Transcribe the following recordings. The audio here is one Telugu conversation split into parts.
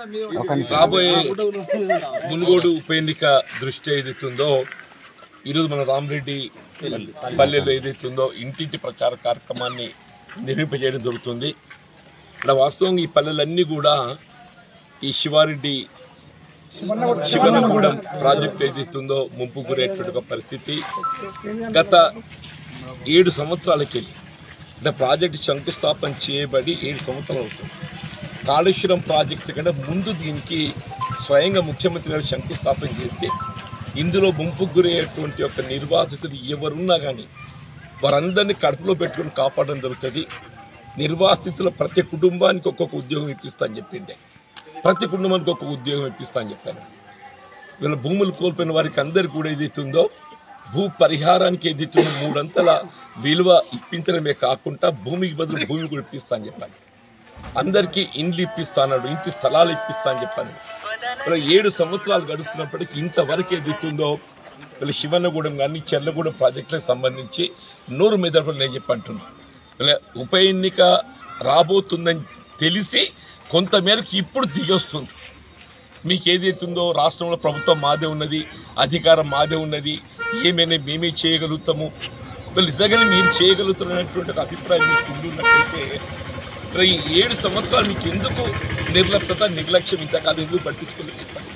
రాబోయే మునుగోడు ఉప ఎన్నిక దృష్టి ఏదైతుందో ఈరోజు మన రామరెడ్డి పల్లెలో ఏదైతుందో ఇంటింటి ప్రచార కార్యక్రమాన్ని నిర్వహింపజేయడం జరుగుతుంది ఇక్కడ వాస్తవంగా ఈ పల్లెలన్నీ కూడా ఈ శివారెడ్డి శివనగూడెం ప్రాజెక్ట్ ఏదైతుందో ముంపు గురేటువంటి ఒక పరిస్థితి గత ఏడు సంవత్సరాలకి అంటే ప్రాజెక్టు శంకుస్థాపన చేయబడి ఏడు సంవత్సరాలు అవుతుంది కాళేశ్వరం ప్రాజెక్టు కంటే ముందు దీనికి స్వయంగా ముఖ్యమంత్రి గారు శంకుస్థాపన చేసి ఇందులో ముంపుకు గురయ్యేటువంటి ఒక నిర్వాసితులు ఎవరున్నా కానీ వారందరినీ కడుపులో పెట్టుకుని కాపాడడం జరుగుతుంది నిర్వాసితుల ప్రతి కుటుంబానికి ఒక్కొక్క ఉద్యోగం ఇప్పిస్తా అని చెప్పిండే ప్రతి కుటుంబానికి ఒక్కొక్క ఉద్యోగం ఇప్పిస్తా అని చెప్పాను వీళ్ళ భూములు కోల్పోయిన వారికి అందరికి కూడా ఏదైతుందో భూ పరిహారానికి ఏదైతుందో మూడంతల విలువ ఇప్పించడమే కాకుండా భూమికి బదులు భూమి కూడా ఇప్పిస్తా అని చెప్పాను అందరికీ ఇండ్లు ఇప్పిస్తా అన్నాడు ఇంటి స్థలాలు ఇప్పిస్తా అని చెప్పాను ఇలా ఏడు సంవత్సరాలు గడుస్తున్నప్పటికీ ఇంతవరకు ఏదైతుందో వీళ్ళ శివన్నగూడెం కానీ చెర్లగూడెం ప్రాజెక్టులకు సంబంధించి నూరు మీద నేను చెప్పి అంటున్నాను ఇలా ఉప ఎన్నిక రాబోతుందని తెలిసి కొంతమేరకు ఇప్పుడు దిగొస్తుంది మీకు ఏదైతుందో రాష్ట్రంలో ప్రభుత్వం మాదే ఉన్నది అధికారం మాదే ఉన్నది ఏమైనా మేమే చేయగలుగుతాము వీళ్ళు నిజంగానే మీరు చేయగలుగుతున్నటువంటి ఒక అభిప్రాయం మీకు ఉండున్నట్టయితే మరి ఈ ఏడు సంవత్సరాలు మీకు ఎందుకు నిర్లప్తత నిర్లక్ష్యం ఇంతకాలం ఎందుకు పట్టించుకోలేదు చెప్పండి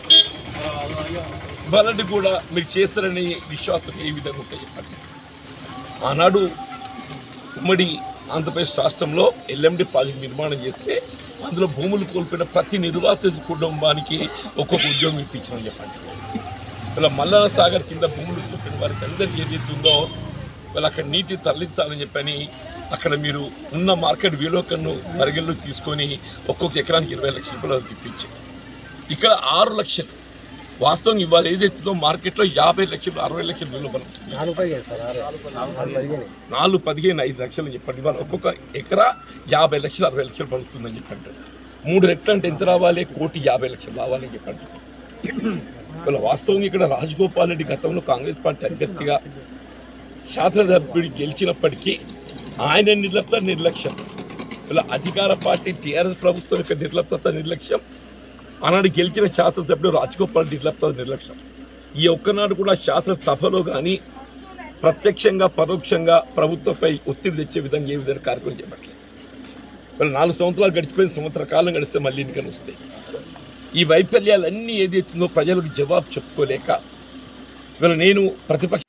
వాళ్ళని కూడా మీరు చేస్తారనే విశ్వాసం ఏ విధంగా ఉంటాయి చెప్పండి ఆనాడు ఉమ్మడి ఆంధ్రప్రదేశ్ రాష్ట్రంలో ఎల్ఎండి ప్రాజెక్ట్ నిర్మాణం చేస్తే అందులో భూములు కోల్పోయిన ప్రతి నిర్వాసిత కుటుంబానికి ఒక్కొక్క ఉద్యోగం ఇప్పించమని చెప్పండి ఇలా మల్లన సాగర్ కింద భూములు కోల్పోయిన వారికి అందరికీ ఏదైతుందో వాళ్ళు అక్కడ నీటి తరలించాలని చెప్పని అక్కడ మీరు ఉన్న మార్కెట్ విలోకను పరిగణలోకి తీసుకొని ఒక్కొక్క ఎకరానికి ఇరవై లక్షల రూపాయలు ఇప్పించారు ఇక్కడ ఆరు లక్షలు వాస్తవం ఇవాళ ఏదైతుందో మార్కెట్లో యాభై లక్షలు అరవై లక్షలు విలువ పలుకుతుంది నాలుగు పై చేస్తారు ఆరు నాలుగు పదిహేను నాలుగు పదిహేను ఐదు లక్షలు చెప్పండి ఇవాళ ఒక్కొక్క ఎకరా యాభై లక్షలు అరవై లక్షలు పలుకుతుందని చెప్పండి మూడు రెట్లు అంటే ఎంత రావాలి కోటి యాభై లక్షలు రావాలని చెప్పండి ఇవాళ వాస్తవం ఇక్కడ రాజగోపాల్ రెడ్డి గతంలో కాంగ్రెస్ పార్టీ అభ్యర్థిగా శాసనసభ్యుడు గెలిచినప్పటికీ ఆయన నిర్లప్త నిర్లక్ష్యం ఇలా అధికార పార్టీ టీఆర్ఎస్ ప్రభుత్వం యొక్క నిర్లప్తత నిర్లక్ష్యం ఆనాడు గెలిచిన శాసనసభ్యుడు రాజగోపాల్ రెడ్డి నిర్లప్త నిర్లక్ష్యం ఈ ఒక్కనాడు కూడా శాసనసభలో కానీ ప్రత్యక్షంగా పరోక్షంగా ప్రభుత్వంపై ఒత్తిడి తెచ్చే విధంగా ఏ విధంగా కార్యక్రమం చేపట్టలేదు వీళ్ళు నాలుగు సంవత్సరాలు గడిచిపోయిన సంవత్సర కాలం గడిస్తే మళ్ళీ ఎన్నికలు వస్తాయి ఈ వైఫల్యాలన్నీ ఏదైతుందో ప్రజలకు జవాబు చెప్పుకోలేక వీళ్ళు నేను ప్రతిపక్ష